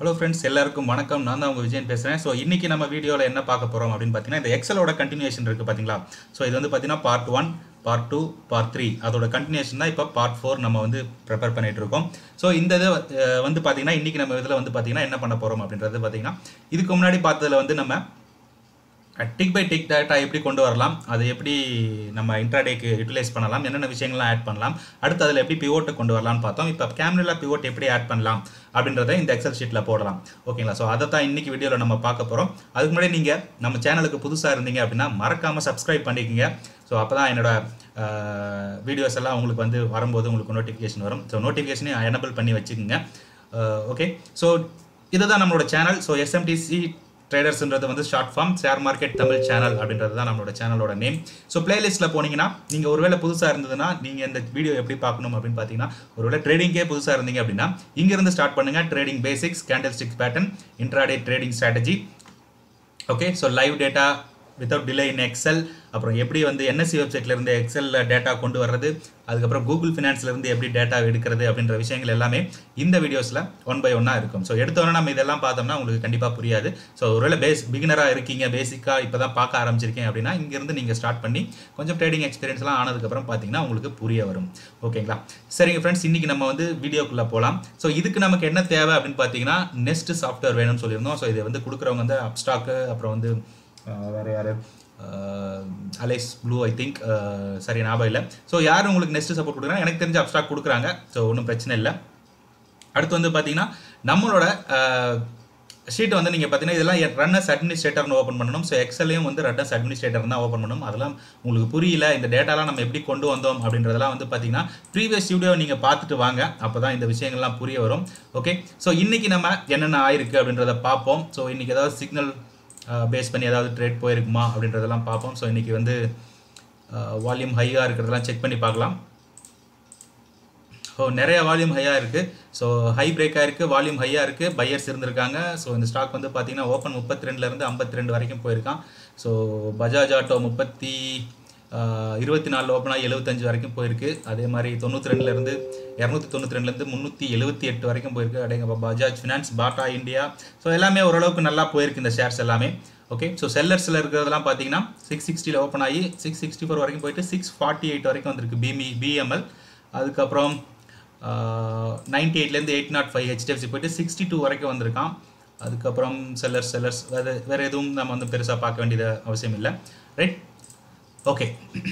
hello friends எல்லாருக்கும் வணக்கம் நான் தான் உங்கள் விஜயன் பேசுகிறேன் ஸோ இன்றைக்கி நம்ம வீடியோவில் என்ன பார்க்க போகிறோம் அப்படின்னு பார்த்தீங்கன்னா இந்த எக்ஸலோட கண்டினியூஷன் இருக்குது பார்த்தீங்களா ஸோ இது வந்து பார்த்தீங்கன்னா part one part two part three அதோட கண்டினியூஷன் தான் இப்போ பார்ட் ஃபோர் நம்ம வந்து ப்ரிப்பேர் பண்ணிட்டு இருக்கோம் ஸோ இந்த இது அஹ், வந்து பார்த்தீங்கன்னா இன்றைக்கி நம்ம இதில் வந்து பார்த்தீங்கன்னா என்ன பண்ண போகிறோம் அப்படின்றது பார்த்தீங்கன்னா இதுக்கு முன்னாடி பார்த்ததுல வந்து நம்ம டிக் பை டிக் டேட்டா எப்படி கொண்டு வரலாம் அதை எப்படி நம்ம இன்ட்ராடேக்கு யூட்டிலைஸ் பண்ணலாம் என்னென்ன விஷயங்கள்லாம் ஆட் பண்ணலாம் அடுத்து அதில் எப்படி பிவோட்டை கொண்டு வரலாம்னு பார்த்தோம் இப்போ கேமரா பிவோட் எப்படி ஆட் பண்ணலாம் அப்படின்றத இந்த எக்ஸல் ஷீட்டில் போடலாம் ஓகேங்களா ஸோ அதை தான் இன்றைக்கி வீடியோவில் நம்ம பார்க்க போகிறோம் அதுக்கு முன்னாடி நீங்கள் நம்ம சேனலுக்கு புதுசாக இருந்தீங்க அப்படின்னா மறக்காமல் சப்ஸ்கிரைப் பண்ணிக்கோங்க ஸோ அப்போ தான் என்னோட வீடியோஸ் எல்லாம் உங்களுக்கு வந்து வரும்போது உங்களுக்கு நோட்டிஃபிகேஷன் வரும் ஸோ நோட்டிஃபிகேஷனையும் எனபிள் பண்ணி வச்சுக்கோங்க ஓகே ஸோ இதுதான் நம்மளோட சேனல் ஸோ எஸ்எம்டிசி ட்ரேடர்ஸ்ன்றது வந்து short form share market Tamil channel அப்படின்றது தான் நம்மளோட சேனலோட நேம் ஸோ பிளேலிஸ்ட்டில் போனீங்கன்னா நீங்கள் ஒருவேளை புதுசாக இருந்ததுன்னா நீங்கள் இந்த வீடியோ எப்படி பார்க்கணும் அப்படின்னு பார்த்தீங்கன்னா ஒருவேளை ட்ரேடிங்கே புதுசாக இருந்தீங்க அப்படின்னா இங்கேருந்து ஸ்டார்ட் பண்ணுங்கள் trading basics candle stick pattern intraday trading strategy okay so live data without delay in Excel அப்புறம் எப்படி வந்து என்எஸ்சி வெப்சைட்ல இருந்து எக்ஸலில் டேட்டா கொண்டு வர்றது அதுக்கப்புறம் கூகுள் ஃபினான்ஸ்ல இருந்து எப்படி டேட்டா எடுக்கிறது அப்படின்ற விஷயங்கள் எல்லாமே இந்த வீடியோஸில் ஒன் பை ஒன்னாக இருக்கும் ஸோ எடுத்தோன்னே நம்ம இதெல்லாம் பார்த்தோம்னா உங்களுக்கு கண்டிப்பாக புரியாது ஸோ ஒருவேளை பேஸ் பிகினராக இருக்கீங்க பேசிக்காக இப்போ தான் பார்க்க ஆரம்பிச்சிருக்கீங்க அப்படின்னா இங்கேருந்து நீங்கள் ஸ்டார்ட் பண்ணி கொஞ்சம் ட்ரேடிங் எக்ஸ்பீரியன்ஸ்லாம் ஆனதுக்கப்புறம் பார்த்தீங்கன்னா உங்களுக்கு புரிய வரும் ஓகேங்களா சரிங்க ஃப்ரெண்ட்ஸ் இன்றைக்கி நம்ம வந்து வீடியோக்குள்ளே போகலாம் ஸோ இதுக்கு நமக்கு என்ன தேவை அப்படின்னு பார்த்தீங்கன்னா நெஸ்ட் சாஃப்ட்வேர் வேணும்னு சொல்லியிருந்தோம் ஸோ இதை வந்து கொடுக்குறவங்க வந்து அப்ஸ்டாக்கு அப்புறம் வந்து அஹ், வேற யாரு அலைஸ் ப்ளூ ஐ திங்க் சரி ஞாபகம் இல்லை ஸோ யார் உங்களுக்கு நெக்ஸ்ட் சப்போர்ட் கொடுக்குறாங்க எனக்கு தெரிஞ்ச அப்ஸ்டாக் கொடுக்குறாங்க ஸோ ஒன்றும் பிரச்சனை இல்லை அடுத்து வந்து பார்த்தீங்கன்னா நம்மளோட ஷீட் வந்து நீங்கள் பார்த்தீங்கன்னா இதெல்லாம் ரன்னஸ் அட்மினிஸ்ட்ரேட்டர்னு ஓப்பன் பண்ணணும் ஸோ எக்ஸலையும் வந்து ரன்னஸ் அட்மினிஸ்ட்ரேட்டர் தான் ஓப்பன் பண்ணணும் அதெல்லாம் உங்களுக்கு புரியல இந்த டேட்டாலாம் நம்ம எப்படி கொண்டு வந்தோம் அப்படின்றதெல்லாம் வந்து பார்த்தீங்கன்னா ப்ரீவியஸ் வீடியோ நீங்கள் பார்த்துட்டு வாங்க அப்போ தான் இந்த விஷயங்கள்லாம் புரிய வரும் ஓகே ஸோ இன்றைக்கி நம்ம என்னென்ன ஆயிருக்கு அப்படின்றத பார்ப்போம் ஸோ இன்றைக்கி ஏதாவது சிக்னல் பேஸ் பண்ணி ஏதாவது ட்ரேட் போயிருக்குமா அப்படின்றதெல்லாம் பார்ப்போம் ஸோ இன்றைக்கி வந்து வால்யூம் ஹையாக இருக்கிறதெல்லாம் செக் பண்ணி பார்க்கலாம் ஸோ நிறைய வால்யூம் ஹையாக இருக்குது ஸோ ஹை பிரேக்காக இருக்குது வால்யூம் ஹையாக இருக்குது பையர்ஸ் இருந்திருக்காங்க ஸோ இந்த ஸ்டாக் வந்து பார்த்தீங்கன்னா ஓப்பன் முப்பத்தி ரெண்டுலேருந்து ஐம்பத்தி ரெண்டு வரைக்கும் போயிருக்கான் ஸோ பஜாஜ் ஆட்டோ முப்பத்தி இருபத்தி நாலு ஓப்பனாக எழுபத்தஞ்சு வரைக்கும் போயிருக்கு அதே மாதிரி தொண்ணூற்றி ரெண்டுலேருந்து இரநூத்தி தொண்ணூற்றி ரெண்டுலேருந்து முந்நூற்றி எழுபத்தி எட்டு வரைக்கும் போயிருக்கு அடேங்க Bajaj finance Bata India so எல்லாமே ஓரளவுக்கு நல்லா போயிருக்கு இந்த ஷேர்ஸ் எல்லாமே ஓகே ஸோ செல்லர்ஸில் இருக்கிறதெல்லாம் பார்த்தீங்கன்னா சிக்ஸ் சிக்ஸ்டியில் ஓப்பன் ஆகி சிக்ஸ் சிக்ஸ்டி ஃபோர் வரைக்கும் போயிட்டு சிக்ஸ் ஃபார்ட்டி எயிட் வரைக்கும் வந்திருக்கு பிமி பிஎம்எல் அதுக்கப்புறம் நைன்டி எயிட்லேருந்து எயிட் நாட் ஃபைவ் ஹெச்டிஎஃப்சி போயிட்டு சிக்ஸ்டி டூ வரைக்கும் வந்திருக்கான் அதுக்கப்புறம் செல்லர்ஸ் செல்லர்ஸ் வேறு வேறு எதுவும் நம்ம வந்து பெருசாக பார்க்க வேண்டியது அவசியம் இல்லை ரைட் ஓகே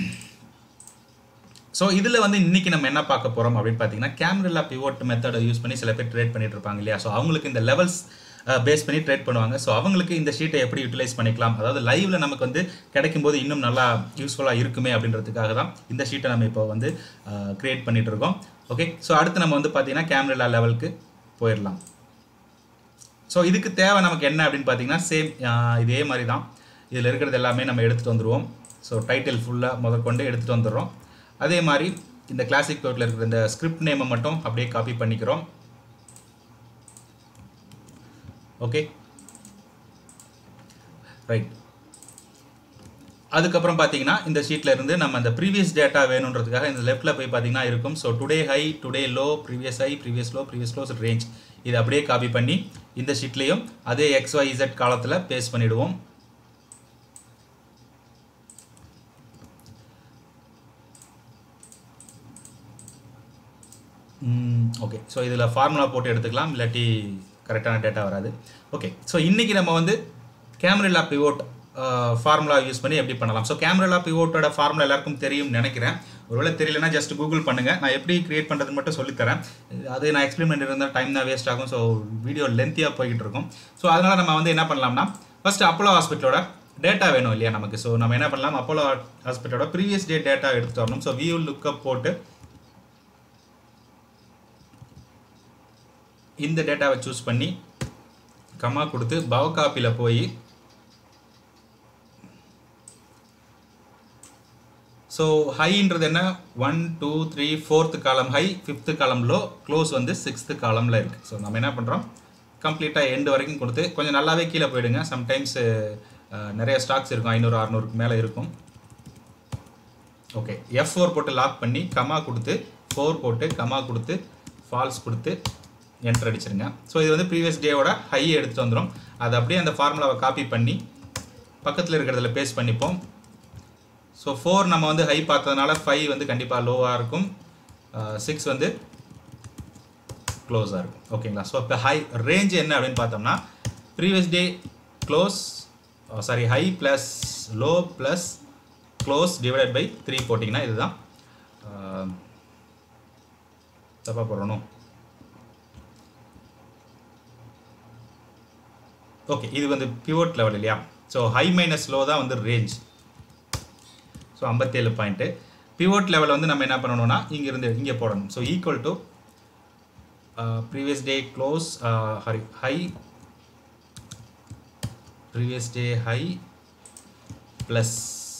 ஸோ இதில் வந்து இன்றைக்கி நம்ம என்ன பார்க்க போகிறோம் அப்படின்னு பார்த்தீங்கன்னா கேமரா பிவோட் மெத்தடை யூஸ் பண்ணி சில பேர் ட்ரேட் பண்ணிட்டு இருப்பாங்க இல்லையா ஸோ அவங்களுக்கு இந்த லெவல்ஸ் பேஸ் பண்ணி ட்ரேட் பண்ணுவாங்க ஸோ அவங்களுக்கு இந்த ஷீட்டை எப்படி யூட்டிலைஸ் பண்ணிக்கலாம் அதாவது லைவ்ல நமக்கு வந்து கிடைக்கும் போது இன்னும் நல்லா யூஸ்ஃபுல்லாக இருக்குமே அப்படின்றதுக்காக தான் இந்த ஷீட்டை நம்ம இப்போ வந்து கிரியேட் பண்ணிட்டு இருக்கோம் ஓகே ஸோ அடுத்து நம்ம வந்து பார்த்தீங்கன்னா கேமரா லெவலுக்கு போயிடலாம் ஸோ இதுக்கு தேவை நமக்கு என்ன அப்படின்னு பார்த்தீங்கன்னா சேம் இதே மாதிரி தான் இதில் இருக்கிறது எல்லாமே நம்ம எடுத்துகிட்டு வந்துடுவோம் ஸோ டைட்டில் ஃபுல்லாக முதற்கொண்டு எடுத்துகிட்டு வந்துடுறோம் அதே மாதிரி இந்த கிளாசிக் பேட்டில் இருக்கிற இந்த ஸ்கிரிப்ட் நேமை மட்டும் அப்படியே காப்பி பண்ணிக்கிறோம் ஓகே ரைட் அதுக்கப்புறம் பார்த்தீங்கன்னா இந்த ஷீட்டில் இருந்து நம்ம அந்த ப்ரீவியஸ் டேட்டா வேணுன்றதுக்காக இந்த லெஃப்ட்டில் போய் பார்த்தீங்கன்னா இருக்கும் so today high today low previous high previous low previous low range இது அப்படியே காப்பி பண்ணி இந்த ஷீட்லேயும் அதே எக்ஸ் ஒய் இசட் காலத்தில் பேஸ்ட் பண்ணிவிடுவோம் ஓகே ஸோ இதில் ஃபார்முலா போட்டு எடுத்துக்கலாம் இல்லாட்டி கரெக்டான டேட்டா வராது ஓகே ஸோ இன்றைக்கி நம்ம வந்து கேமரா பிவோட் ஃபார்முலா யூஸ் பண்ணி எப்படி பண்ணலாம் ஸோ கேமரா பிவோட்டோட ஃபார்முலா எல்லாருக்கும் தெரியும் நினைக்கிறேன் ஒருவேளை தெரியலனா ஜஸ்ட் கூகுள் பண்ணுங்கள் நான் எப்படி கிரியேட் பண்ணுறது மட்டும் சொல்லித்தரேன் அது நான் எக்ஸ்பிளைன் பண்ணியிருந்தால் டைம் தான் வேஸ்ட் ஆகும் ஸோ வீடியோ லென்த்தியாக போய்கிட்டு இருக்கும் ஸோ அதனால் நம்ம வந்து என்ன பண்ணலாம்னா ஃபஸ்ட்டு அப்போலோ ஹாஸ்பிட்டலோட டேட்டா வேணும் இல்லையா நமக்கு ஸோ நம்ம என்ன பண்ணலாம் அப்போலோ ஹாஸ்பிட்டலோட ப்ரீவியஸ் டே டேட்டா எடுத்துகிட்டு வரணும் ஸோ வியூ லுக்கப் போட்டு இந்த டேட்டாவை சூஸ் பண்ணி கமா கொடுத்து பவ காப்பியில் போய் ஸோ ஹைன்றது என்ன ஒன் டூ த்ரீ ஃபோர்த்து காலம் ஹை ஃபிஃப்த்து காலம் லோ க்ளோஸ் வந்து சிக்ஸ்த்து காலமில் இருக்குது ஸோ நம்ம என்ன பண்ணுறோம் கம்ப்ளீட்டாக எண்டு வரைக்கும் கொடுத்து கொஞ்சம் நல்லாவே கீழே போயிடுங்க சம்டைம்ஸ் நிறைய ஸ்டாக்ஸ் இருக்கும் ஐநூறு அறநூறுக்கு மேலே இருக்கும் ஓகே எஃப் ஃபோர் போட்டு லாக் பண்ணி கமா கொடுத்து ஃபோர் போட்டு கமா கொடுத்து ஃபால்ஸ் கொடுத்து என்டர் அடிச்சிருங்க ஸோ இது வந்து ப்ரீவியஸ் டேவோட ஹை எடுத்துகிட்டு வந்துடும் அதை அப்படியே அந்த ஃபார்முலாவை காப்பி பண்ணி பக்கத்தில் இருக்கிறதுல பேஸ்ட் பண்ணிப்போம் ஸோ ஃபோர் நம்ம வந்து ஹை பார்த்ததுனால ஃபைவ் வந்து கண்டிப்பாக லோவாக இருக்கும் சிக்ஸ் வந்து க்ளோஸாக இருக்கும் ஓகேங்களா ஸோ இப்போ ஹை ரேஞ்ச் என்ன அப்படின்னு பார்த்தோம்னா previous day close sorry high plus low plus close divided by three போட்டிங்கன்னா இதுதான் தப்பாக போடணும் ஓகே இது வந்து பிவோட் லெவல் இல்லையா ஸோ ஹை மைனஸ் லோ தான் வந்து ரேஞ்ச் ஸோ ஐம்பத்தேழு பாயிண்ட்டு பிவோட் லெவல் வந்து நம்ம என்ன பண்ணணும்னா இங்கேருந்து இங்கே போடணும் so equal to previous day close ஹரி high previous day high plus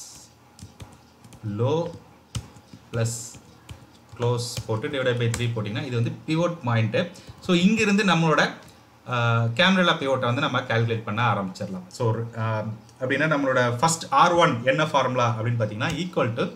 low plus close போட்டு டிவைட் பை த்ரீ போட்டிங்கன்னா இது வந்து பிவோட் பாயிண்ட்டு ஸோ இங்கிருந்து நம்மளோட கேமரா பிவோட்டை வந்து நம்ம கால்குலேட் பண்ண ஆரம்பிச்சிடலாம் ஸோ அப்படின்னா நம்மளோட ஃபஸ்ட் ஆர் ஒன் என்ன ஃபார்முலா அப்படின்னு பார்த்தீங்கன்னா equal to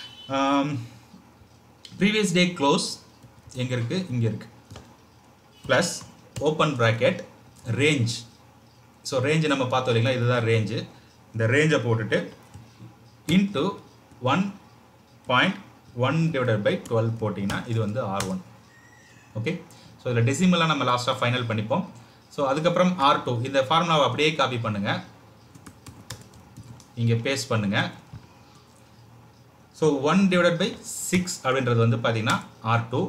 previous day close எங்கே இருக்குது இங்கே இருக்குது plus open bracket range so range நம்ம பார்த்தோம் இல்லைங்களா இதுதான் ரேஞ்சு இந்த ரேஞ்சை போட்டுட்டு into one point one divided by twelve போட்டிங்கன்னா இது வந்து ஆர் ஒன் ஓகே ஸோ இதில் டெசிமலாக நம்ம லாஸ்ட்டாக ஃபைனல் பண்ணிப்போம் ஸோ அதுக்கப்புறம் ஆர் டூ இந்த ஃபார்முலாவை அப்படியே காப்பி பண்ணுங்கள் இங்கே பேஸ்ட் பண்ணுங்கள் so one divided by six அப்படின்றது வந்து பார்த்தீங்கன்னா R two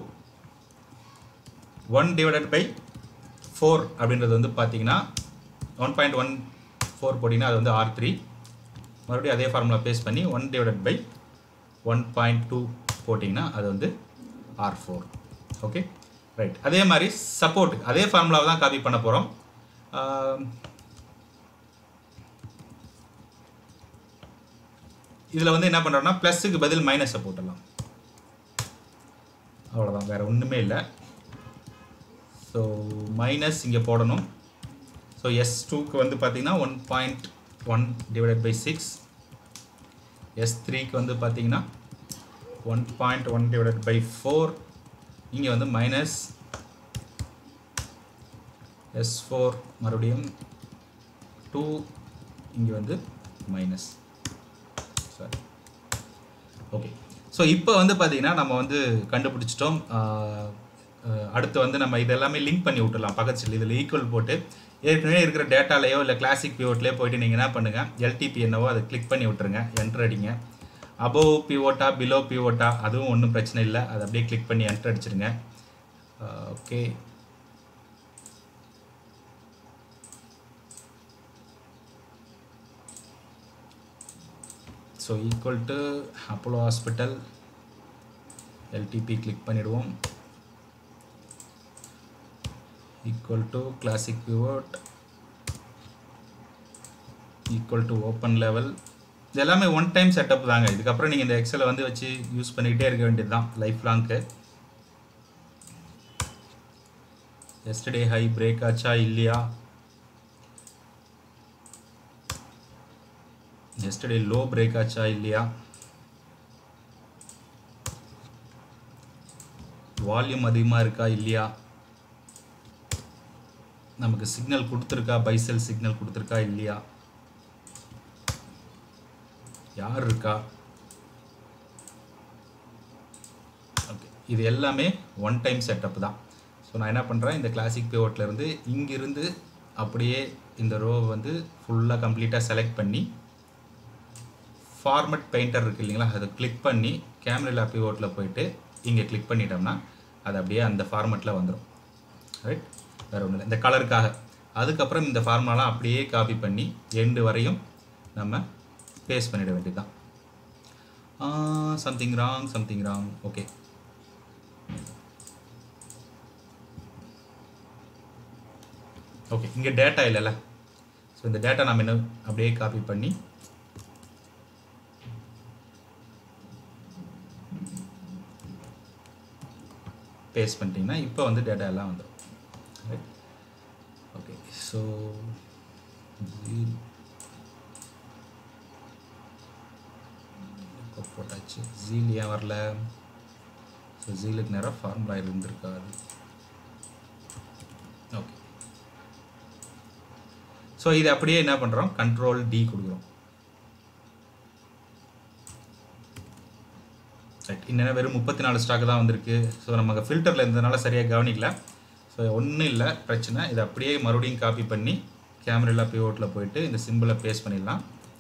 one divided by four அப்படின்றது வந்து பார்த்தீங்கன்னா ஒன் பாயிண்ட் ஒன் ஃபோர் போட்டிங்கன்னா அது வந்து ஆர் த்ரீ மறுபடியும் அதே ஃபார்முலா பேஸ்ட் பண்ணி one divided by one point two போட்டிங்கன்னா அது வந்து ஆர் ஃபோர் ஓகே ரைட் அதே மாதிரி சப்போர்ட் அதே ஃபார்முலாவை தான் காப்பி பண்ண போகிறோம் இதில் வந்து என்ன பண்ணுறோம்னா ப்ளஸ்ஸுக்கு பதில் மைனஸை போட்டுடலாம் அவ்வளோதான் வேறு ஒன்றுமே இல்லை ஸோ மைனஸ் இங்கே போடணும் ஸோ எஸ் டூக்கு வந்து பார்த்தீங்கன்னா one point one divided by six S த்ரீக்கு வந்து பார்த்தீங்கன்னா one point one divided by four இங்கே வந்து மைனஸ் எஸ் ஃபோர் மறுபடியும் டூ இங்கே வந்து மைனஸ் சாரி ஓகே ஸோ இப்போ வந்து பார்த்தீங்கன்னா நம்ம வந்து கண்டுபிடிச்சிட்டோம் அடுத்து வந்து நம்ம இதெல்லாமே லிங்க் பண்ணி விட்டுலாம் பக்கத்தில் இதில் ஈக்குவல் போட்டு ஏற்கனவே இருக்கிற டேட்டாலேயோ இல்லை கிளாசிக் பிவோட்லேயோ போயிட்டு நீங்கள் என்ன பண்ணுங்கள் எல்டிபி என்னவோ அதை கிளிக் பண்ணி விட்டுருங்க என்ட்ரு அடிங்க அபோவ் பிவோட்டா பிலோ பிவோட்டா அதுவும் ஒன்றும் பிரச்சனை இல்லை அதை அப்படியே கிளிக் பண்ணி என்ட்ரு அடிச்சிருங்க okay so equal to Apollo hospital LTP click பண்ணிவிடுவோம் equal to classic pivot equal to open level இது எல்லாமே ஒன் டைம் செட்டப் தாங்க இதுக்கப்புறம் நீங்கள் இந்த எக்ஸலை வந்து வச்சு யூஸ் பண்ணிக்கிட்டே இருக்க வேண்டியது தான் லைஃப் லாங்க்கு எஸ்டர்டே ஹை பிரேக் ஆச்சா இல்லையா எஸ்டர்டே லோ பிரேக் ஆச்சா இல்லையா வால்யூம் அதிகமாக இருக்கா இல்லையா நமக்கு சிக்னல் கொடுத்துருக்கா பைசல் சிக்னல் கொடுத்துருக்கா இல்லையா யார் இருக்கா ஓகே இது எல்லாமே ஒன் டைம் செட்டப் தான் ஸோ நான் என்ன பண்ணுறேன் இந்த கிளாசிக் பிவோட்லேருந்து இங்கிருந்து அப்படியே இந்த ரோ வந்து ஃபுல்லாக கம்ப்ளீட்டாக செலக்ட் பண்ணி ஃபார்மட் பெயிண்டர் இருக்குது இல்லைங்களா அதை கிளிக் பண்ணி கேமரா பிவோட்டில் போயிட்டு இங்கே கிளிக் பண்ணிட்டோம்னா அது அப்படியே அந்த ஃபார்மெட்டில் வந்துடும் ரைட் வேறு ஒன்றும் இல்லை இந்த கலருக்காக அதுக்கப்புறம் இந்த ஃபார்முலாலாம் அப்படியே காப்பி பண்ணி எண்டு வரையும் நம்ம பேஸ்ட் பண்ணிட வேண்டியதுதான் something wrong something wrong okay okay இங்கே டேட்டா இல்லைல்ல ஸோ இந்த டேட்டா நம்ம என்ன அப்படியே காப்பி பண்ணி பேஸ்ட் பண்ணிட்டீங்கன்னா இப்போ வந்து டேட்டா எல்லாம் வந்துடும் ரைட் ஓகே ஸோ போட்டாச்சு ஜீல் ஏன் வரல ஸோ ஜீலுக்கு நேராக ஃபார்முலா இருந்திருக்காது ஸோ இது அப்படியே என்ன பண்ணுறோம் கண்ட்ரோல் டி கொடுக்குறோம் ரைட் இன்னும் வெறும் முப்பத்தி நாலு ஸ்டாக் தான் வந்திருக்கு ஸோ நமக்கு ஃபில்டரில் இருந்ததுனால சரியாக கவனிக்கல ஸோ ஒன்றும் இல்லை பிரச்சனை இதை அப்படியே மறுபடியும் காப்பி பண்ணி கேமரா பிவோட்டில் போயிட்டு இந்த சிம்பிளை பேஸ்ட் பண்ணிடலாம்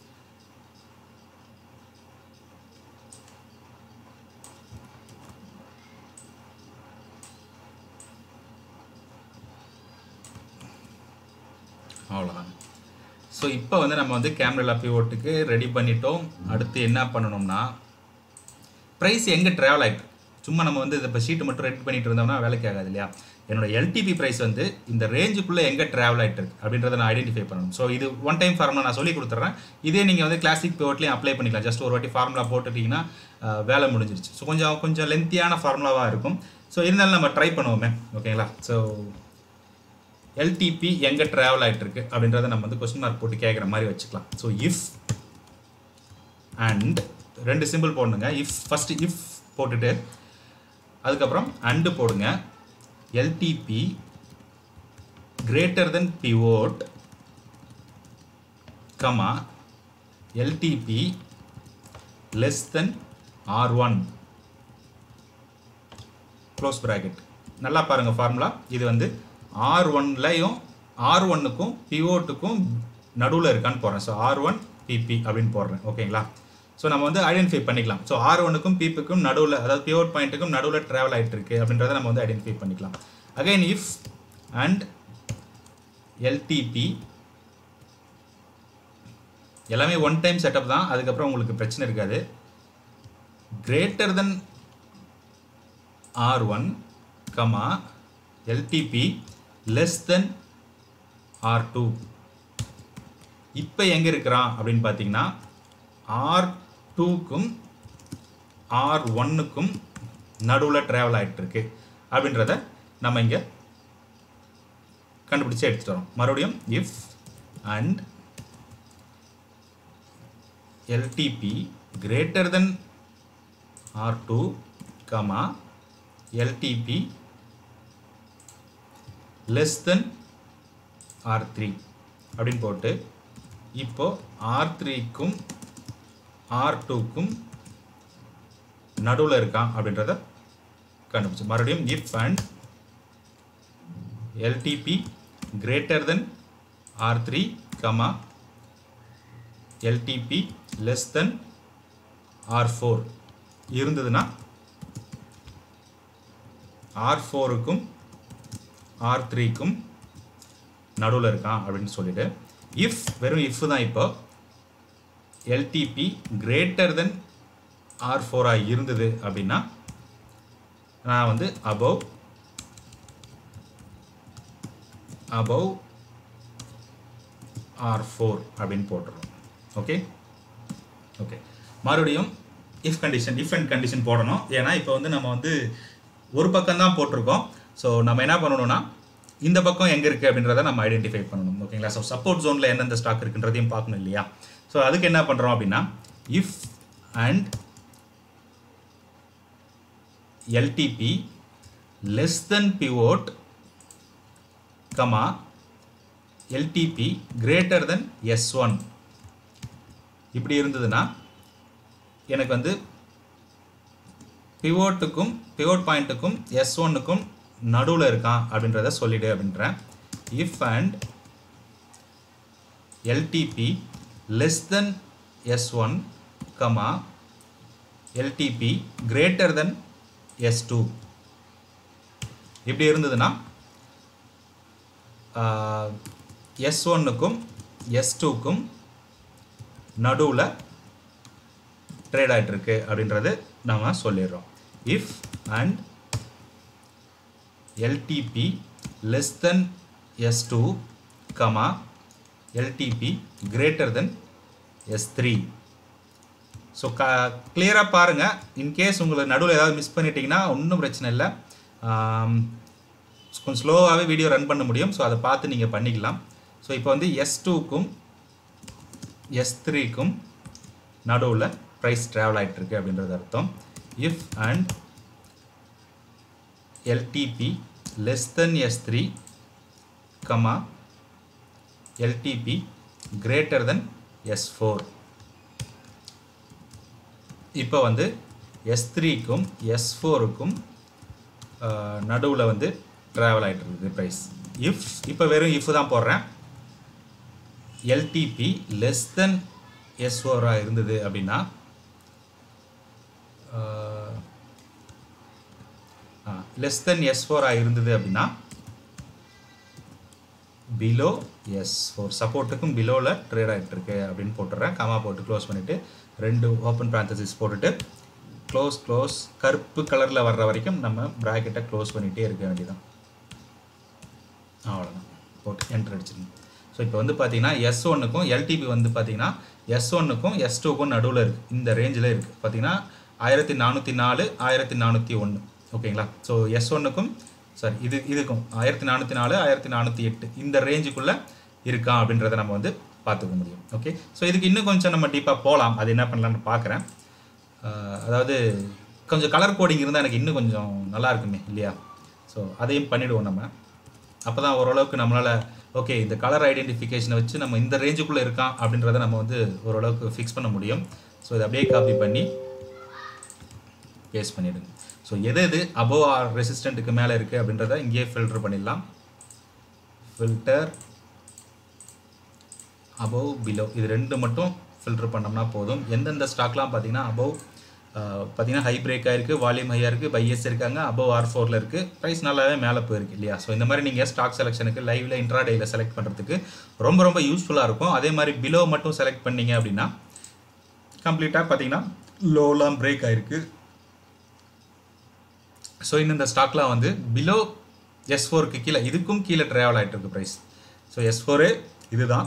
அவ்வளோதான் ஸோ இப்போ வந்து நம்ம வந்து கேமரா பிவோட்டுக்கு ரெடி பண்ணிட்டோம் அடுத்து என்ன பண்ணணும்னா ப்ரைஸ் எங்கே ட்ராவல் ஆகிட்டு சும்மா நம்ம வந்து இப்போ ஷீட்டு மட்டும் ரெடி பண்ணிட்டு இருந்தோம்னா வேலைக்கு ஆகாது இல்லையா என்னோட எல்டிபி ப்ரைஸ் வந்து இந்த ரேஞ்சுக்குள்ளே எங்கே ட்ராவல் ஆகிட்டு இருக்கு அப்படின்றத நான் ஐடென்டிஃபை பண்ணணும் ஸோ இது ஒன் டைம் ஃபார்முலா நான் சொல்லி கொடுத்துட்றேன் இதே நீங்கள் வந்து கிளாசிக் பிவோட்லேயும் அப்ளை பண்ணிக்கலாம் ஜஸ்ட் ஒரு வாட்டி ஃபார்முலா போட்டுட்டிங்கன்னா அஹ், வேலை முடிஞ்சிருச்சு ஸோ கொஞ்சம் கொஞ்சம் லென்த்தியான ஃபார்முலாவாக இருக்கும் ஸோ இருந்தாலும் நம்ம ட்ரை பண்ணுவோமே ஓகேங்களா ஸோ எல்டிபி எங்கே ட்ராவல் ஆகிட்டு இருக்கு அப்படின்றத நம்ம வந்து கொஸ்டின் மார்க் போட்டு கேட்குற மாதிரி வச்சுக்கலாம் ஸோ இஃப் அண்ட் ரெண்டு சிம்பிள் போடணுங்க இஃப் ஃபஸ்ட்டு இஃப் போட்டுட்டு அதுக்கப்புறம் அண்டு போடுங்க LTP greater than pivot comma LTP less than R one close bracket நல்லா பாருங்கள் ஃபார்முலா இது வந்து ஆர் ஒன்லையும் ஆர் ஒன்னுக்கும் பிஓட்டுக்கும் நடுவில் இருக்கான்னு போடுறேன் ஸோ ஆர் ஒன் பிபி அப்படின்னு போடுறேன் ஓகேங்களா ஸோ நம்ம வந்து ஐடென்டிஃபை பண்ணிக்கலாம் ஸோ ஆர் ஒனுக்கும் பிபிக்கும் நடுவில் அதாவது பிஓட் பாயிண்ட்டுக்கும் நடுவில் ட்ராவல் ஆகிட்டு இருக்கு அப்படின்றத நம்ம வந்து ஐடென்டிஃபை பண்ணிக்கலாம் அகைன் இஃப் அண்ட் எல்டிபி எல்லாமே ஒன் டைம் செட்டப் தான் அதுக்கப்புறம் உங்களுக்கு பிரச்சனை இருக்காது greater than R one comma LTP less than R two இப்போ எங்கே இருக்கிறான் அப்படின்னு பார்த்தீங்கன்னா ஆர் டூக்கும் ஆர் ஒன்னுக்கும் நடுவில் ட்ராவல் ஆகிட்டு இருக்கு அப்படின்றத நம்ம இங்கே கண்டுபிடிச்சு எடுத்துட்டு வரோம் மறுபடியும் if and LTP greater than R two comma LTP less than R three அப்படின்னு போட்டு இப்போ ஆர் த்ரீக்கும் ஆர் டூக்கும் நடுவில் இருக்கான் அப்படின்றத கண்டுபிடிச்சு மறுபடியும் if and LTP greater than R three comma LTP less than R four இருந்ததுன்னா ஆர் ஃபோருக்கும் ஆர் த்ரீக்கும் நடுவில் இருக்கான் அப்படின்னு சொல்லிட்டு இஃப் வெறும் இஃப் தான் இப்போ எல்டிபி கிரேட்டர் தென் ஆர் ஃபோராக இருந்தது அப்படின்னா நான் வந்து அபவ் அபவ் ஆர் ஃபோர் அப்படின்னு போட்டுருவோம் ஓகே ஓகே மறுபடியும் if condition if and condition போடணும் ஏன்னா இப்போ வந்து நம்ம வந்து ஒரு பக்கம் தான் போட்டிருக்கோம் ஸோ நம்ம என்ன பண்ணணும்னா இந்த பக்கம் எங்கே இருக்குது அப்படின்றத நம்ம ஐடென்டிஃபை பண்ணணும் ஓகேங்களா ஸோ சப்போர்ட் ஜோனில் எந்தெந்த ஸ்டாக் இருக்குன்றதையும் பார்க்கணும் இல்லையா ஸோ அதுக்கு என்ன பண்ணுறோம் அப்படின்னா if and LTP less than pivot comma LTP greater than S one இப்படி இருந்ததுன்னா எனக்கு வந்து பிவோட்டுக்கும் பிவோட் பாயிண்ட்டுக்கும் எஸ் ஒன்னுக்கும் நடுவில் இருக்கான் அப்படின்றத சொல்லிடு அப்படின்றேன் if and LTP less than S one comma LTP greater than S two இப்படி இருந்ததுன்னா எஸ் ஒன்னுக்கும் எஸ் டூக்கும் நடுவில் ட்ரேட் ஆகிட்டு இருக்கு அப்படின்றது நம்ம சொல்லிடுறோம் if and LTP less than S two comma LTP greater than S three so க கிளியராக பாருங்கள் இன்கேஸ் உங்களுக்கு நடுவில் ஏதாவது மிஸ் பண்ணிட்டீங்கன்னா ஒன்றும் பிரச்சனை இல்லை ஆம், கொஞ்சம் ஸ்லோவாகவே வீடியோ ரன் பண்ண முடியும் ஸோ அதை பார்த்து நீங்கள் பண்ணிக்கலாம் ஸோ இப்போ வந்து எஸ் டூக்கும் எஸ் த்ரீக்கும் நடுவில் ப்ரைஸ் ட்ராவல் ஆகிட்டுருக்கு அப்படின்றது அர்த்தம் if and LTP less than S three comma LTP greater than S four இப்போ வந்து எஸ் த்ரீக்கும் எஸ் ஃபோருக்கும் நடுவில் வந்து ட்ராவல் ஆகிட்டு இருக்குது ப்ரைஸ் இஃப் இப்போ வெறும் இஃப் தான் போடுறேன் எல்டிபி லெஸ் தென் எஸ் ஃபோராக இருந்தது அப்படின்னா லெஸ் தென் எஸ் ஃபோராக இருந்தது அப்படின்னா பிலோ எஸ் ஃபோர் சப்போர்ட்டுக்கும் பிலோவில் ட்ரேட் ஆகிட்டு இருக்கு அப்படின்னு போட்டுறேன் கமா போட்டு க்ளோஸ் பண்ணிவிட்டு ரெண்டு ஓப்பன் பேரந்தசிஸ் போட்டுட்டு க்ளோஸ் க்ளோஸ் கருப்பு கலரில் வர்ற வரைக்கும் நம்ம ப்ராக்கெட்டை க்ளோஸ் பண்ணிகிட்டே இருக்க வேண்டியதான் அவ்வளோதான் போட்டு என்ட்ரு அடிச்சிருங்க ஸோ இப்போ வந்து பார்த்தீங்கன்னா எஸ் ஒன்னுக்கும் எல்டிபி வந்து பார்த்தீங்கன்னா எஸ் ஒன்னுக்கும் எஸ் டூக்கும் நடுவில் இருக்குது இந்த ரேஞ்சில் இருக்குது பார்த்தீங்கன்னா ஆயிரத்தி நானூற்றி நாலு ஆயிரத்தி நானூற்றி ஒன்று ஓகேங்களா ஸோ எஸ் ஒன்னுக்கும் சாரி இது இதுக்கும் ஆயிரத்தி நானூற்றி நாலு ஆயிரத்தி நானூற்றி எட்டு இந்த ரேஞ்சுக்குள்ளே இருக்கா அப்படின்றத நம்ம வந்து பார்த்துக்க முடியும் ஓகே ஸோ இதுக்கு இன்னும் கொஞ்சம் நம்ம டீப்பாக போகலாம் அது என்ன பண்ணலாம்னு பார்க்குறேன் அதாவது கொஞ்சம் கலர் கோடிங் இருந்தால் எனக்கு இன்னும் கொஞ்சம் நல்லா இருக்குமே இல்லையா ஸோ அதையும் பண்ணிவிடுவோம் நம்ம அப்போ தான் ஓரளவுக்கு நம்மளால் ஓகே இந்த கலர் ஐடென்டிஃபிகேஷனை வச்சு நம்ம இந்த ரேஞ்சுக்குள்ளே இருக்கான் அப்படின்றத நம்ம வந்து ஓரளவுக்கு ஃபிக்ஸ் பண்ண முடியும் ஸோ இதை அப்படியே காப்பி பண்ணி பேஸ்ட் பண்ணிவிடுங்க ஸோ எது எது அபோவ் ஆர் ரெசிஸ்டண்ட்டுக்கு மேலே இருக்குது அப்படின்றத இங்கேயே ஃபில்டர் பண்ணிடலாம் ஃபில்டர் அபவ் பிலோ இது ரெண்டு மட்டும் ஃபில்டர் பண்ணோம்னா போதும் எந்தெந்த ஸ்டாக்லாம் பார்த்தீங்கன்னா அபவ் பார்த்தீங்கன்னா ஹை பிரேக் ஆயிருக்கு வால்யூம் ஹையாக இருக்குது பையஸ் இருக்காங்க அபவ் ஆர் ஃபோரில் இருக்குது ப்ரைஸ் நல்லாவே மேலே போயிருக்கு இல்லையா ஸோ இந்த மாதிரி நீங்கள் ஸ்டாக் செலெக்ஷனுக்கு லைவில் இன்ட்ராடேயில் செலக்ட் பண்ணுறதுக்கு ரொம்ப ரொம்ப யூஸ்ஃபுல்லாக இருக்கும் அதே மாதிரி பிலோ மட்டும் செலக்ட் பண்ணீங்க அப்படின்னா கம்ப்ளீட்டாக பார்த்தீங்கன்னா லோலாம் பிரேக் ஆயிருக்கு ஸோ இன்னும் இந்த ஸ்டாக்லாம் வந்து பிலோ எஸ் ஃபோருக்கு கீழே இதுக்கும் கீழே ட்ராவல் ஆகிட்டு இருக்கு ப்ரைஸ் ஸோ எஸ் ஃபோரு இதுதான்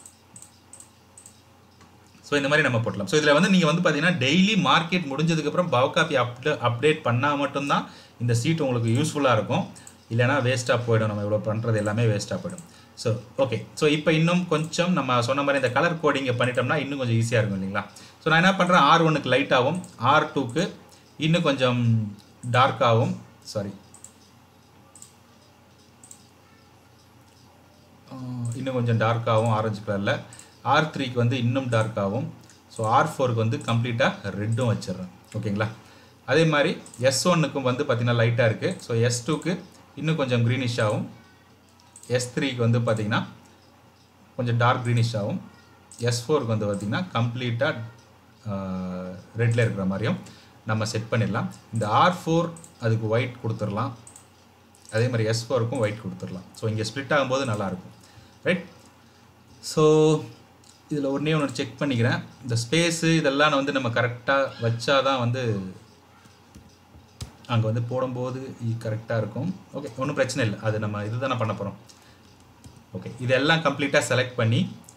ஸோ இந்த மாதிரி நம்ம போட்டலாம் ஸோ இதில் வந்து நீங்கள் வந்து பார்த்தீங்கன்னா டெய்லி மார்க்கெட் முடிஞ்சதுக்கப்புறம் பவ் காப்பி அப்டே அப்டேட் பண்ணால் மட்டும்தான் இந்த சீட் உங்களுக்கு யூஸ்ஃபுல்லாக இருக்கும் இல்லைனா வேஸ்ட்டாக போயிடும் நம்ம இவ்வளோ பண்ணுறது எல்லாமே வேஸ்ட்டாக போயிடும் ஸோ ஓகே ஸோ இப்போ இன்னும் கொஞ்சம் நம்ம சொன்ன மாதிரி இந்த கலர் கோடிங்கை பண்ணிட்டோம்னா இன்னும் கொஞ்சம் ஈஸியாக இருக்கும் இல்லைங்களா ஸோ நான் என்ன பண்ணுறேன் ஆர் ஒனுக்கு லைட்டாகவும் ஆர் டூக்கு இன்னும் கொஞ்சம் டார்க்காகவும் சாரி இன்னும் கொஞ்சம் டார்க்காகவும் ஆரஞ்சு கலரில் ஆர் த்ரீக்கு வந்து இன்னும் டார்க்காகவும் ஸோ ஆர் ஃபோருக்கு வந்து கம்ப்ளீட்டாக ரெட்டும் வச்சிடுறேன் ஓகேங்களா அதே மாதிரி எஸ் ஒன்னுக்கும் வந்து பார்த்திங்கன்னா லைட்டாக இருக்குது ஸோ எஸ் டூக்கு இன்னும் கொஞ்சம் க்ரீனிஷாகவும் எஸ் த்ரீக்கு வந்து பார்த்திங்கன்னா கொஞ்சம் டார்க் க்ரீனிஷாகவும் எஸ் ஃபோருக்கு வந்து பார்த்திங்கன்னா கம்ப்ளீட்டாக ரெட்டில் இருக்கிற மாதிரியும் நம்ம செட் பண்ணிடலாம் இந்த ஆர் ஃபோர் அதுக்கு ஒயிட் கொடுத்துடலாம் அதே மாதிரி எஸ் ஃபோருக்கும் ஒயிட் கொடுத்துடலாம் ஸோ இங்கே ஸ்ப்ளிட் ஆகும்போது நல்லாயிருக்கும் ரைட் ஸோ இதில் ஒன்றே ஒன்று செக் பண்ணிக்கிறேன் இந்த ஸ்பேஸு இதெல்லாம் வந்து நம்ம கரெக்டாக வச்சா தான் வந்து அங்கே வந்து போடும்போது கரெக்டாக இருக்கும் ஓகே ஒன்றும் பிரச்சனை இல்லை அது நம்ம இது தானே பண்ண போகிறோம் ஓகே இதெல்லாம் கம்ப்ளீட்டாக செலக்ட் பண்ணி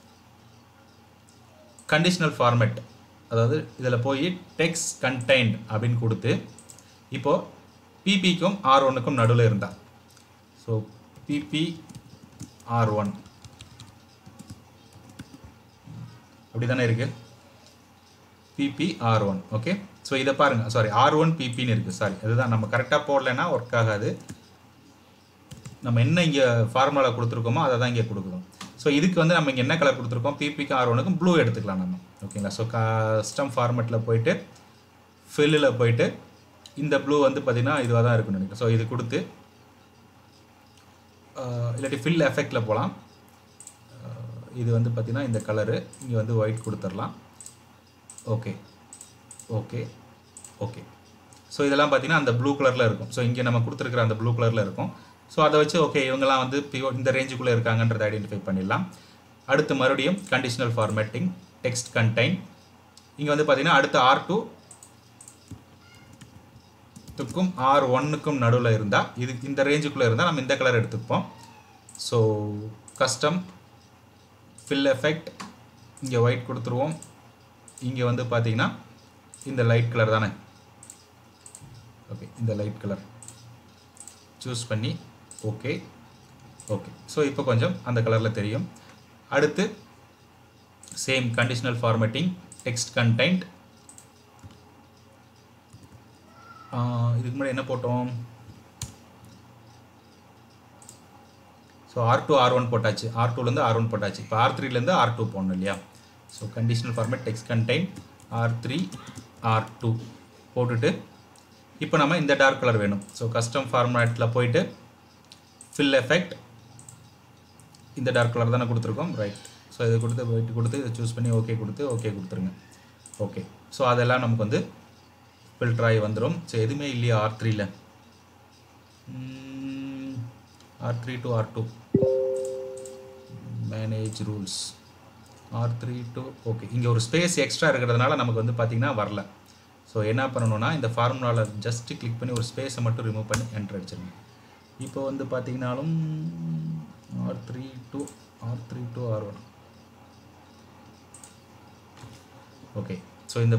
கண்டிஷனல் ஃபார்மேட் அதாவது இதில் போய் டெக்ஸ்ட் கண்டெய்ன்ட் அப்படின்னு கொடுத்து இப்போது பிபிக்கும் ஆர் ஒன்னுக்கும் நடுவில் இருந்தா ஸோ பிபி ஆர் ஒன் அப்படி தானே இருக்குது PP R one okay so இதை பாருங்கள் சாரி ஆர் ஒன் பிபின்னு இருக்குது சாரி அதுதான் நம்ம கரெக்டாக போடலைன்னா ஒர்க் ஆகாது நம்ம என்ன இங்கே ஃபார்முலா கொடுத்துருக்கோமோ அதை தான் இங்கே கொடுக்குறோம் ஸோ இதுக்கு வந்து நம்ம இங்கே என்ன கலர் கொடுத்துருக்கோம் பிபிக்கு ஆர் ஒனுக்கும் ப்ளூ எடுத்துக்கலாம் நம்ம ஓகேங்களா ஸோ கஸ்டம் ஃபார்மெட்டில் போயிட்டு ஃபில்லில் போயிட்டு இந்த ப்ளூ வந்து பார்த்திங்கன்னா இதுவாக தான் இருக்குன்னு நினைக்கிறேன் ஸோ இது கொடுத்து இல்லாட்டி ஃபில் எஃபெக்டில் போகலாம் இது வந்து பார்த்திங்கன்னா இந்த கலரு இங்கே வந்து ஒயிட் கொடுத்துடலாம் ஓகே ஓகே ஓகே ஸோ இதெல்லாம் பார்த்திங்கன்னா அந்த ப்ளூ கலரில் இருக்கும் ஸோ இங்கே நம்ம கொடுத்துருக்குற அந்த ப்ளூ கலரில் இருக்கும் ஸோ அதை வச்சு ஓகே இவங்கெல்லாம் வந்து பியோ இந்த ரேஞ்சுக்குள்ளே இருக்காங்கன்றதை ஐடென்டிஃபை பண்ணிடலாம் அடுத்து மறுபடியும் கண்டிஷனல் ஃபார்மேட்டிங் டெக்ஸ்ட் கண்டைன் இங்கே வந்து பார்த்திங்கன்னா அடுத்து ஆர் டூ த்துக்கும் ஆர் ஒன்னுக்கும் நடுவில் இருந்தால் இது இந்த ரேஞ்சுக்குள்ளே இருந்தால் நம்ம இந்த கலர் எடுத்துப்போம் ஸோ கஸ்டம் ஃபில் எஃபெக்ட் இங்கே ஒயிட் கொடுத்துருவோம் இங்கே வந்து பார்த்தீங்கன்னா இந்த லைட் கலர் தானே ஓகே இந்த லைட் கலர் சூஸ் பண்ணி ஓகே ஓகே ஸோ இப்போ கொஞ்சம் அந்த கலரில் தெரியும் அடுத்து same conditional formatting text content இதுக்கு முன்னாடி என்ன போட்டோம் so so R two R one போட்டாச்சு ஆர் டூலேருந்து ஆர் ஒன் போட்டாச்சு இப்போ ஆர் த்ரீலேருந்து ஆர் டூ போடணும் இல்லையா so conditional format text contain R three R two போட்டுட்டு இப்போ நம்ம இந்த டார்க் கலர் வேணும் ஸோ கஸ்டம் ஃபார்மேட்டில் போயிட்டு ஃபில் எஃபெக்ட் இந்த டார்க் கலர் தானே கொடுத்துருக்கோம் ரைட் ஸோ இதை கொடுத்து வெயிட் கொடுத்து இதை சூஸ் பண்ணி ஓகே கொடுத்து ஓகே கொடுத்துருங்க ஓகே ஸோ அதெல்லாம் நமக்கு வந்து ஃபில்டர் ஆகி வந்துடும் ஸோ எதுவுமே இல்லையா ஆர் த்ரீல R three to R two manage rules R three to okay இங்கே ஒரு ஸ்பேஸ் எக்ஸ்ட்ரா இருக்கிறதுனால நமக்கு வந்து பார்த்திங்கன்னா வரல ஸோ என்ன பண்ணணும்னா இந்த ஃபார்முலாவில் ஜஸ்ட்டு கிளிக் பண்ணி ஒரு ஸ்பேஸை மட்டும் ரிமூவ் பண்ணி என்டர் அடிச்சிருங்க இப்போ வந்து பார்த்தீங்கனாலும் R three two R three two R one okay so இந்த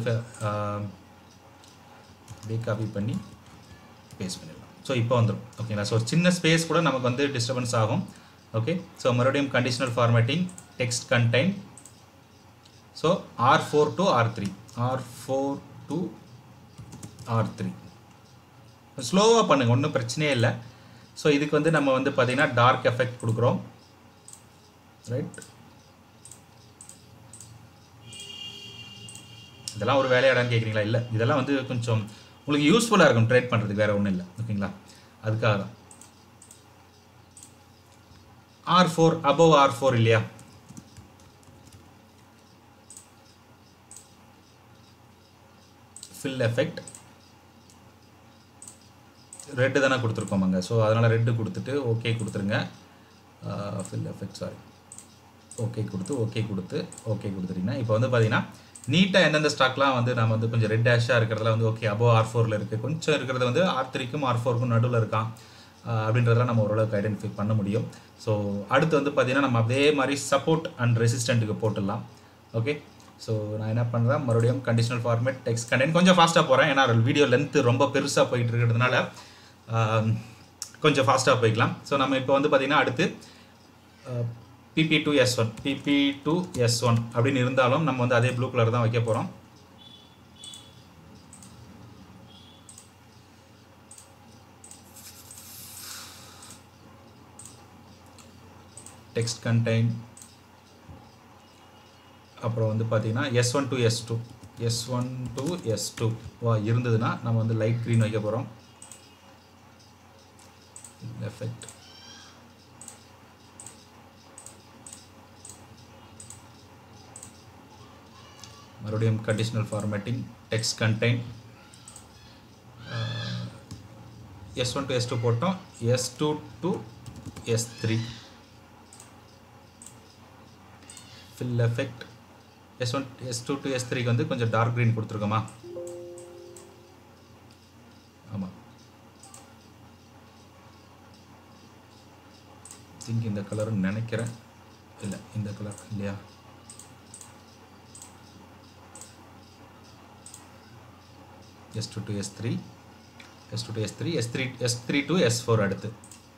அப்படியே காப்பி பண்ணி பேஸ்ட் பண்ணிடலாம் ஸோ இப்போ வந்துடும் ஓகேங்களா ஸோ சின்ன ஸ்பேஸ் கூட நமக்கு வந்து டிஸ்டர்பன்ஸ் ஆகும் ஓகே ஸோ மறுபடியும் conditional formatting text contain so R four to R three R four to R three ஸ்லோவாக பண்ணுங்கள் ஒன்றும் பிரச்சனையே இல்லை ஸோ இதுக்கு வந்து நம்ம வந்து பார்த்திங்கன்னா டார்க் எஃபெக்ட் கொடுக்குறோம் ரைட் இதெல்லாம் ஒரு வேலையாடான்னு கேட்குறீங்களா இல்லை இதெல்லாம் வந்து கொஞ்சம் உங்களுக்கு யூஸ்ஃபுல்லாக இருக்கும் ட்ரேட் பண்ணுறதுக்கு வேறு ஒன்றும் இல்லை ஓகேங்களா அதுக்காக தான் R four above R four இல்லையா ஃபில் எஃபெக்ட் ரெட்டு தானே கொடுத்துருக்கோம் அங்கே ஸோ அதனால் ரெட்டு கொடுத்துட்டு ஓகே கொடுத்துருங்க ஃபில் எஃபெக்ட் சாரி ஓகே கொடுத்து ஓகே கொடுத்து ஓகே கொடுத்துட்டீங்கன்னா இப்போ வந்து பார்த்தீங்கன்னா நீட்டாக எந்தெந்த ஸ்டாக்லாம் வந்து நம்ம வந்து கொஞ்சம் ரெட் டேஷாக இருக்கிறதுல வந்து ஓகே அபோவ் ஆர் ஃபோரில் இருக்குது கொஞ்சம் இருக்கிறது வந்து ஆர் த்ரீக்கும் ஆர் ஃபோருக்கும் நடுவில் இருக்கான் அப்படின்றதெல்லாம் நம்ம ஓரளவுக்கு ஐடென்டிஃபை பண்ண முடியும் ஸோ அடுத்து வந்து பார்த்திங்கன்னா நம்ம அதே மாதிரி சப்போர்ட் அண்ட் ரெசிஸ்டண்ட்டுக்கு போட்டுடலாம் ஓகே ஸோ நான் என்ன பண்ணுறேன் மறுபடியும் கண்டிஷனல் ஃபார்மேட் டெக்ஸ்ட் கண்டென்ட் கொஞ்சம் ஃபாஸ்ட்டாக போகிறேன் ஏன்னா வீடியோ லென்த்து ரொம்ப பெருசாக போயிட்டு இருக்கிறதுனால கொஞ்சம் ஃபாஸ்ட்டாக போய்க்கலாம் ஸோ நம்ம இப்போ வந்து பார்த்திங்கன்னா அடுத்து PP two S one PP two S one அப்படின்னு இருந்தாலும் நம்ம வந்து அதே ப்ளூ கலர் தான் வைக்க போகிறோம் டெக்ஸ்ட் கண்டெயின் அப்புறம் வந்து பார்த்தீங்கன்னா S one to S two S one to S two வா இருந்ததுன்னா நம்ம வந்து லைட் க்ரீன் வைக்க போகிறோம் எஃபெக்ட் மறுபடியும் conditional formatting text contain S one to S two போட்டோம் S two to S three fill effect S one S two to S த்ரீக்கு வந்து கொஞ்சம் டார்க் க்ரீன் கொடுத்துருக்கோமா ஆமாம் திங்க் இந்த கலர்னு நினைக்கிறேன் இல்லை இந்த கலர் இல்லையா S two to S three S two to S three S three S three to S four அடுத்து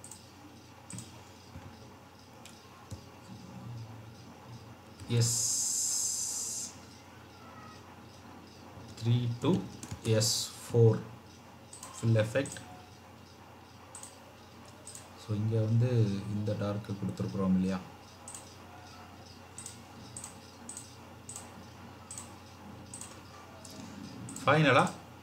S three to S four full effect so இங்கே வந்து இந்த டார்க்கு கொடுத்துருக்குறோம் இல்லையா ஃபைனலாக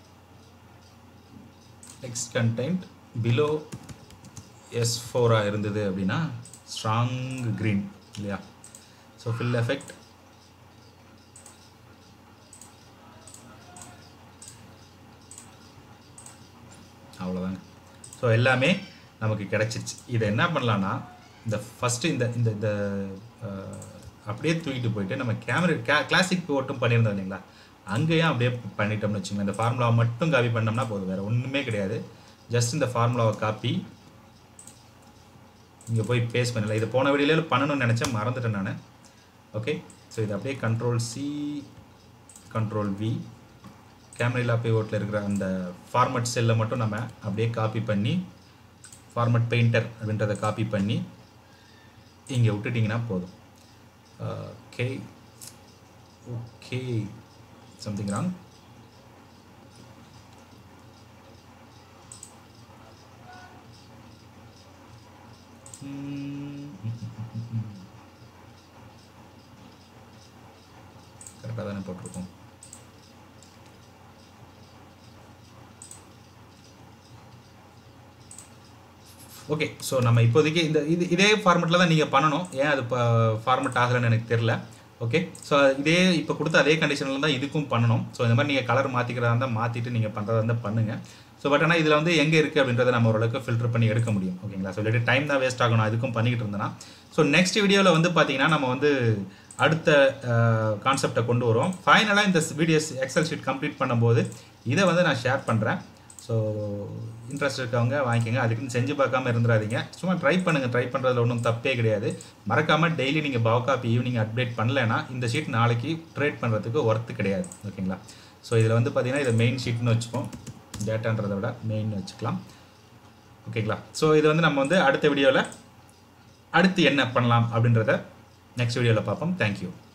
டெக்ஸ்ட் கண்டென்ட் பிலோ எஸ் ஃபோராக இருந்தது அப்படின்னா ஸ்ட்ராங் க்ரீன் இல்லையா ஸோ ஃபில் எஃபெக்ட் அவ்வளோதாங்க ஸோ எல்லாமே நமக்கு கிடச்சிருச்சு இதை என்ன பண்ணலான்னா இந்த ஃபஸ்ட்டு இந்த இந்த இந்த அப்படியே தூக்கிட்டு போயிட்டு நம்ம கேமரா கே கிளாசிக் ஓட்டும் பண்ணியிருந்தோம் இல்லைங்களா அங்கேயும் அப்படியே பண்ணிட்டோம்னு வச்சுக்கோங்க இந்த ஃபார்முலாவை மட்டும் காப்பி பண்ணோம்னா போதும் வேறு ஒன்றுமே கிடையாது ஜஸ்ட் இந்த ஃபார்முலாவை காப்பி இங்கே போய் பேஸ்ட் பண்ணல இது போன வீடியோவில் பண்ணணும்னு நினச்சேன் மறந்துட்டேன் நான் ஓகே ஸோ இது அப்படியே control C control V camera ஓட்டில் இருக்கிற அந்த ஃபார்மட் செல்லை மட்டும் நம்ம அப்படியே காப்பி பண்ணி ஃபார்மட் பெயிண்டர் அப்படின்றத காப்பி பண்ணி இங்கே விட்டுட்டிங்கன்னா போதும் ஓகே ஓகே சம்திங் ராங் கரெக்டாக தானே போட்டிருக்கோம் ஓகே ஸோ நம்ம இப்போதைக்கு இந்த இது இதே ஃபார்மெட்டில் தான் நீங்கள் பண்ணணும் ஏன் அது இப்போ ஃபார்மெட் ஆகலைன்னு எனக்கு தெரில ஓகே ஸோ இதே இப்போ கொடுத்த அதே கண்டிஷனில் தான் இதுக்கும் பண்ணணும் ஸோ இந்த மாதிரி நீங்கள் கலர் மாற்றிக்கிறதா இருந்தால் மாற்றிட்டு நீங்கள் பண்ணுறதா இருந்தால் பண்ணுங்கள் ஸோ பட் ஆனால் இதில் வந்து எங்கே இருக்குது அப்படின்றத நம்ம ஓரளவுக்கு ஃபில்டர் பண்ணி எடுக்க முடியும் ஓகேங்களா ஸோ இல்லாட்டி டைம் தான் வேஸ்ட் ஆகணும் அதுக்கும் பண்ணிக்கிட்டு இருந்தேன்னா ஸோ நெக்ஸ்ட் வீடியோவில் வந்து பார்த்தீங்கன்னா நம்ம வந்து அடுத்த கான்செப்டை கொண்டு வரோம் ஃபைனலாக இந்த வீடியோஸ் எக்ஸல் ஷீட் கம்ப்ளீட் பண்ணும்போது இதை வந்து நான் ஷேர் பண்ணுறேன் ஸோ இன்ட்ரெஸ்ட் இருக்கவங்க வாங்கிக்கோங்க அதுக்குன்னு செஞ்சு பார்க்காம இருந்துடாதீங்க சும்மா ட்ரை பண்ணுங்கள் ட்ரை பண்ணுறதுல ஒன்றும் தப்பே கிடையாது மறக்காமல் டெய்லி நீங்கள் பவகாப்பி ஈவினிங் அப்டேட் பண்ணலைன்னா இந்த ஷீட் நாளைக்கு ட்ரேட் பண்ணுறதுக்கு ஒர்த்து கிடையாது ஓகேங்களா ஸோ இதில் வந்து பார்த்தீங்கன்னா இதை மெயின் ஷீட்னு வச்சுப்போம் டேட்டான்றதை விட மெயின் வச்சுக்கலாம் ஓகேங்களா ஸோ இது வந்து நம்ம வந்து அடுத்த வீடியோவில் அடுத்து என்ன பண்ணலாம் அப்படின்றத நெக்ஸ்ட் வீடியோவில் பார்ப்போம் தேங்க்யூ